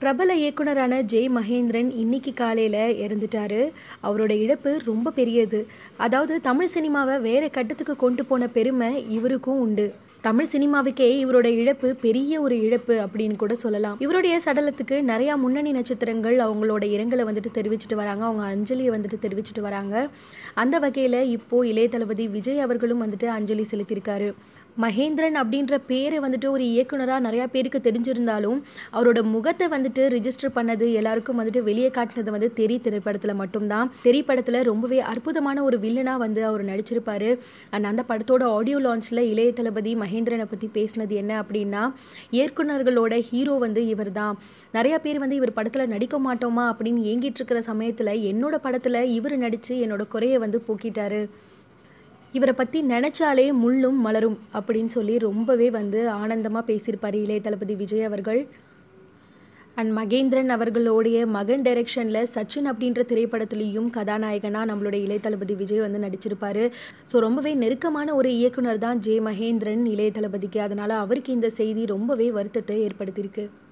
பிரபல இயக்குனரான ஜெய் மகேந்திரன் இன்னைக்கு காலையில் இறந்துட்டாரு அவரோட இழப்பு ரொம்ப பெரியது அதாவது தமிழ் சினிமாவை வேற கட்டத்துக்கு கொண்டு போன பெருமை இவருக்கும் உண்டு தமிழ் சினிமாவுக்கே இவரோட இழப்பு பெரிய ஒரு இழப்பு அப்படின்னு கூட சொல்லலாம் இவருடைய சடலத்துக்கு நிறையா முன்னணி நட்சத்திரங்கள் அவங்களோட இரங்கலை வந்துட்டு தெரிவிச்சிட்டு வராங்க அவங்க அஞ்சலியை வந்துட்டு தெரிவிச்சிட்டு வராங்க அந்த வகையில் இப்போது இளைய தளபதி விஜய் அவர்களும் வந்துட்டு அஞ்சலி செலுத்தியிருக்காரு மகேந்திரன் அப்படின்ற பேரை வந்துட்டு ஒரு இயக்குனராக நிறையா பேருக்கு தெரிஞ்சிருந்தாலும் அவரோட முகத்தை வந்துட்டு ரிஜிஸ்டர் பண்ணது எல்லாருக்கும் வந்துட்டு வெளியே காட்டினது வந்து தெரி திரைப்படத்தில் மட்டும்தான் தெரி படத்தில் ரொம்பவே அற்புதமான ஒரு வில்லனாக வந்து அவர் நடிச்சிருப்பாரு அண்ட் அந்த படத்தோட ஆடியோ லான்ச்சில் இளைய தளபதி மகேந்திரனை பற்றி பேசினது என்ன அப்படின்னா இயக்குனர்களோட ஹீரோ வந்து இவர் தான் நிறையா பேர் வந்து இவர் படத்தில் நடிக்க மாட்டோமா அப்படின்னு ஏங்கிட்டு இருக்கிற சமயத்தில் என்னோட படத்தில் இவர் நடித்து என்னோட குறையை வந்து போக்கிட்டாரு இவரை பற்றி நினச்சாலே முள்ளும் மலரும் அப்படின்னு சொல்லி ரொம்பவே வந்து ஆனந்தமாக பேசியிருப்பார் இளைய தளபதி விஜய் அவர்கள் அண்ட் மகேந்திரன் அவர்களுடைய மகன் டைரக்ஷனில் சச்சின் அப்படின்ற திரைப்படத்துலேயும் கதாநாயகனாக நம்மளுடைய இளைய தளபதி விஜய் வந்து நடிச்சிருப்பாரு ஸோ ரொம்பவே நெருக்கமான ஒரு இயக்குனர் தான் ஜே மகேந்திரன் இளைய தளபதிக்கு அதனால் அவருக்கு இந்த செய்தி ரொம்பவே வருத்தத்தை ஏற்படுத்தியிருக்கு